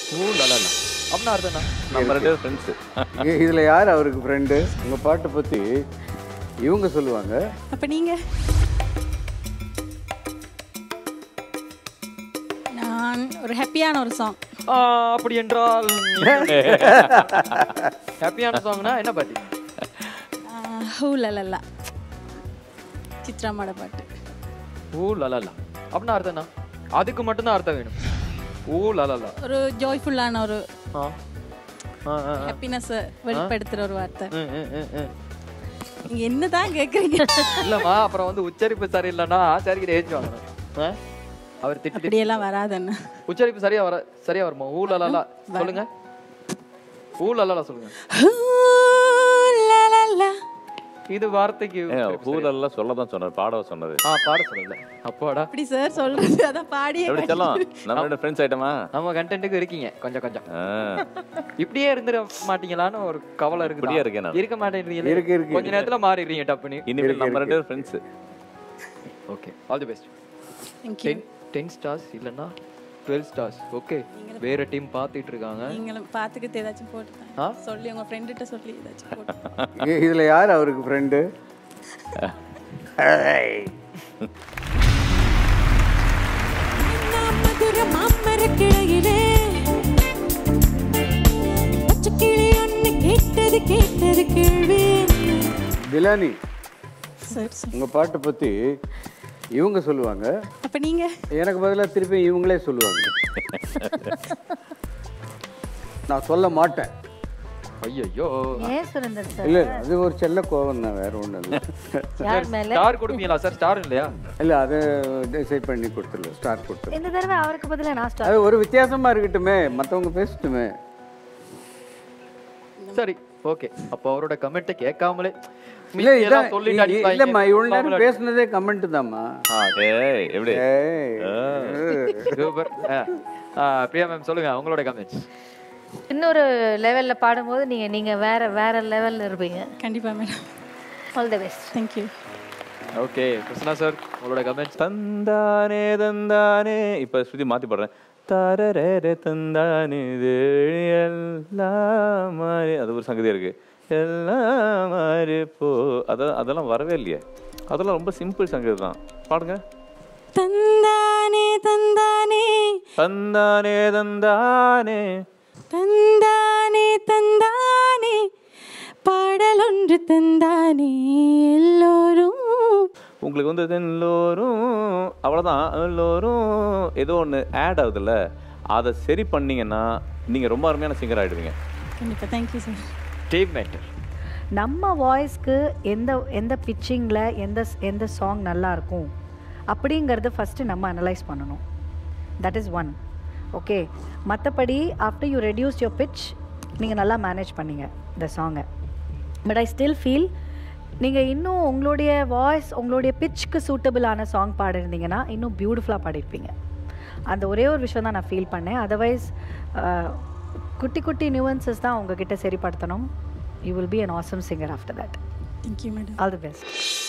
ஊ லலலா அப்படின்னா அர்த்தம் என்ன நம்ம ரெண்டு பேரும் ஃப்ரெண்ட்ஸு இ- இதுல யார் அவருக்கு ஃப்ரெண்டு உங்க பாட்டை பத்தி இவங்க சொல்லுவாங்க அப்ப நீங்க நான் ஒரு ஹாப்பியான ஒரு சாங் ஆ, அப்படி என்றால் ஹாப்பியான சாங்னா என்ன பாட்டு ஹூ லலல்லா சித்ராமாட பாட்டு ஊ லலலா அப்படின்னா அர்த்தம் என்ன அதுக்கு மட்டும்தான் அர்த்தம் வேணும் ஊ லலலா ஒரு ஜாய்ஃபுல்லான ஒரு ஆ ஆ, ஆ, ஆ. ஹாப்பினஸ் வெளிப்படுத்துற ஒரு வார்த்தை ம், ம், ம், ம். நீங்க என்னதான் கேக்குறீங்க இல்லம்மா அப்புறம் வந்து உச்சரிப்பு சரியில்லைன்னா ஆச்சாரிக்கிட்ட ஏஞ்சி வாங்கணும் ஆ? அவர் திட்டி திட்டி- அப்படியெல்லாம் வராதுன்னு உச்சரிப்பு சரியா வர சரியா வருமா ஊ லலலா சொல்லுங்க ஊ லலலா சொல்லுங்க ஹூ லலல்லா இது வார்த்தைக்கு உச்சரிப்பு சரியா- ஊரெல்லாம் சொல்ல தான் சொன்னார் பாட சொன்னது ஆ பாட சொல்லல அப்பாடா அப்படி சார் சொல்றது அதான் பாடியே எப்படி செல்லம் நம்ம ரெண்டு ஃப்ரெண்ட்ஸ் ஆயிட்டோமா நம்ம கண்டென்ட்டுக்கு இருக்கீங்க கொஞ்சம் கொஞ்சம் ஆ. இப்படியே இருந்துட மாட்டீங்களான்னு ஒரு கவலை இருக்கு இப்படியே இருக்கேன் நான். இருக்க மாட்டேங்கிறீங்க இருக்கு, இருக்கு. கொஞ்ச நேரத்துல மாறிடுறீங்க டப்புன்னு இனிமேல் நம்ம ரெண்டு பேரும் friends okay all the best thank you ten ten stars இல்லைன்னா டுவெல் ஸ்டார்ஸ் ஓகே வேற டீம் பார்த்துட்டு இருக்காங்க நீங்களும் பாத்துக்கிட்டு ஏதாச்சும் ஆ? போட்டுதான் சொல்லி உங்க ஃப்ரெண்டுகிட்ட சொல்லி ஏதாச்சும் போட்டு இ- இதுல யார் அவருக்கு ஃப்ரெண்டு மதுர மாமர கிளையிலே பச்சை கிளி ஒன்று கேட்டது கேட்டது கேள்வி திலானி சரி சரி உங்க பாட்டை பத்தி இவங்க சொல்லுவாங்க அப்ப நீங்க எனக்கு பதிலா திருப்பி இவங்களே சொல்லுவாங்க நான் சொல்ல மாட்டேன் ஐயோ ஏன் சுரேந்தர் சார் இல்ல அது ஒரு செல்ல கோவம் தான் வேற ஒண்ணும் இல்லை யார் மேல ஸ்டார் கொடுப்பீங்களா சார் ஸ்டார் இல்லையா இல்ல அதை டிசைட் பண்ணி கொடுத்துடல ஸ்டார்ட் கொடுத்துடல இந்த தடவை அவருக்கு பதிலா நான் ஸ்டார்ட் அது ஒரு வித்தியாசமா இருக்கட்டுமே மத்தவங்க பேசட்டுமே சரி ஓகே அப்போ அவரோட கமெண்ட்டை கேட்காமலே இல்ல மீதி எல்லாம் இதான் சொல்லிட்டு இ- அடிப்பாங்க. இல்லம்மா இவ்வளவு நேரம் பேசுனதே கமெண்ட் தாம்மா ஆ டேய் எப்படி ஏய் சூப்பர் பிரியா மேம் சொல்லுங்க உங்களோட கமெண்ட்ஸ் இன்னொரு லெவல்ல பாடும்போது நீங்க நீங்க வேற வேற லெவல்ல இருப்பீங்க கண்டிப்பா madam all the best thank you okay Krishna sir உங்களோட கமெண்ட்ஸ் தந்தானே தந்தானே இப்போ ஸ்ருதி மாற்றி பாடுறேன் தரரே தந்தானே இது எல்லாம் மாறி அது ஒரு சங்கதி இருக்கு எல்லாம் மாறி போ அதெல்லாம் அதெல்லாம் வரவே இல்லையே அதெல்லாம் ரொம்ப சிம்பிள் சங்கதி தான் பாடுங்க தந்தானே தந்தானே தந்தானே தந்தானே தந்தானே தந்தானே பாடல் ஒன்று தந்தானே எல்லோரும் உங்களுக்கு வந்து இது எல்லோரும் அவ்வளோதான் எல்லோரும் ஏதோ ஒன்று ஆட் ஆகுதுல்ல அதை சரி பண்ணீங்கன்னா நீங்கள் ரொம்ப அருமையான சிங்கர் ஆகிடுவீங்க கண்டிப்பா தேங்க்யூ சார் டீம் மேட்டர் நம்ம வாய்ஸ்க்கு எந்த எந்த பிச்சிங்கில் எந்த எந்த சாங் நல்லா இருக்கும் அப்படிங்கிறத ஃபஸ்ட்டு நம்ம அனலைஸ் பண்ணணும் தட் இஸ் ஒன் ஓகே மற்றபடி after you reduce your pitch நீங்கள் நல்லா மேனேஜ் பண்ணீங்க இந்த சாங்கை பட் ஐ ஸ்டில் ஃபீல் நீங்கள் இன்னும் உங்களுடைய வாய்ஸ் உங்களுடைய பிச்சுக்கு சூட்டபிளான சாங் பாடிருந்தீங்கன்னா இன்னும் பியூட்டிஃபுல்லாக பாடிருப்பீங்க அந்த ஒரே ஒரு விஷயம் தான் நான் ஃபீல் பண்ணேன் அதர்வைஸ் குட்டி குட்டி நியூவன்சஸ் தான் உங்ககிட்ட சரிப்படுத்தணும் you will be an awesome singer after that thank you madam all the best